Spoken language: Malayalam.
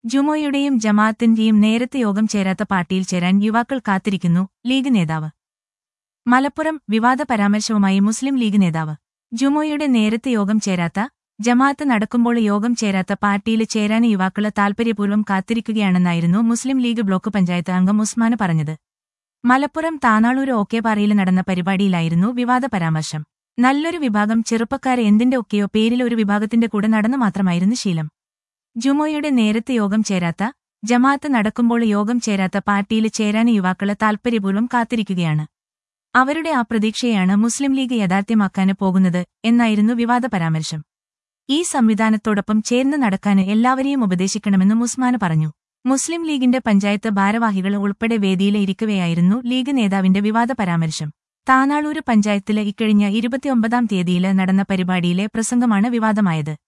ജുമോയുടെയും ജമാഅത്തിന്റെയും നേരത്തെ യോഗം ചേരാത്ത പാർട്ടിയിൽ ചേരാൻ യുവാക്കൾ കാത്തിരിക്കുന്നു ലീഗ് നേതാവ് മലപ്പുറം വിവാദ പരാമർശവുമായി മുസ്ലിം ലീഗ് നേതാവ് ജുമോയുടെ നേരത്തെ യോഗം ചേരാത്ത ജമാഅത്ത് നടക്കുമ്പോൾ യോഗം ചേരാത്ത പാർട്ടിയിൽ ചേരാൻ യുവാക്കള് താൽപര്യപൂർവ്വം കാത്തിരിക്കുകയാണെന്നായിരുന്നു മുസ്ലിം ലീഗ് ബ്ലോക്ക് പഞ്ചായത്ത് അംഗം ഉസ്മാന് പറഞ്ഞത് മലപ്പുറം താനാളൂര് ഓക്കേപാറയിൽ നടന്ന പരിപാടിയിലായിരുന്നു വിവാദ പരാമർശം നല്ലൊരു വിഭാഗം ചെറുപ്പക്കാരെ എന്തിന്റെ ഒക്കെയോ പേരിൽ ഒരു വിഭാഗത്തിന്റെ കൂടെ നടന്നു മാത്രമായിരുന്നു ശീലം ജുമോയുടെ നേരത്തെ യോഗം ചേരാത്ത ജമാഅത്ത് നടക്കുമ്പോൾ യോഗം ചേരാത്ത പാർട്ടിയിൽ ചേരാൻ യുവാക്കള് താൽപര്യപൂർവ്വം കാത്തിരിക്കുകയാണ് അവരുടെ ആ പ്രതീക്ഷയാണ് മുസ്ലിം ലീഗ് യാഥാർത്ഥ്യമാക്കാന് പോകുന്നത് എന്നായിരുന്നു വിവാദ പരാമർശം ഈ സംവിധാനത്തോടൊപ്പം ചേർന്ന് നടക്കാന് എല്ലാവരെയും ഉപദേശിക്കണമെന്നും ഉസ്മാന് പറഞ്ഞു മുസ്ലിം ലീഗിന്റെ പഞ്ചായത്ത് ഭാരവാഹികൾ ഉൾപ്പെടെ വേദിയിലെ ഇരിക്കവെയായിരുന്നു ലീഗ് നേതാവിന്റെ വിവാദ പരാമർശം താനാളൂര് പഞ്ചായത്തില് ഇക്കഴിഞ്ഞ ഇരുപത്തിയൊമ്പതാം തീയതിയില് നടന്ന പരിപാടിയിലെ പ്രസംഗമാണ് വിവാദമായത്